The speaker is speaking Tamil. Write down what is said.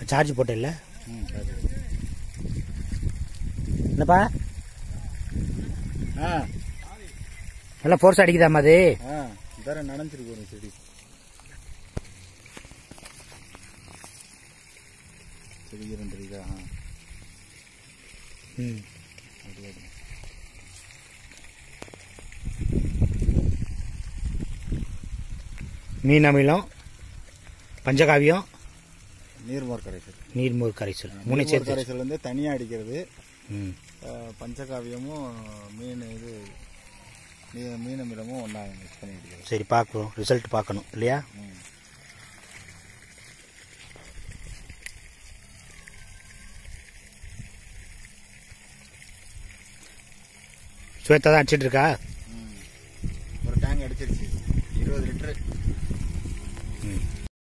சார்ஜ் போட்டில்ல ம் சரி என்னப்பா ஆ நல்லா ஃபோர்ஸ் அடிக்குதாம்மா அது ஆ வேற நனைஞ்சிருக்கு ஒரு செடி செடி இரண்டு இருக்கா ஆ ம் அப்படியே இருக்கு. மீன் அமிலம் பஞ்சகாவியம் நீர்மோர் கரைசல் நீர்மோர் கரைசல் மூணு நீர்மோர் சேர்த்து கரைசல் வந்து தனியாக அடிக்கிறது ம் அஹ், பஞ்சகாவியமும் மீன் இது மீ- மீன் அமிலமும் ஒன்றா மிக்ஸ் பண்ணி அடிக்கிறது சரி பார்க்கணும் ரிசல்ட் பார்க்கணும் இல்லையா ம் ஸ்வேதா தான் அடிச்சிட்டு இருக்கா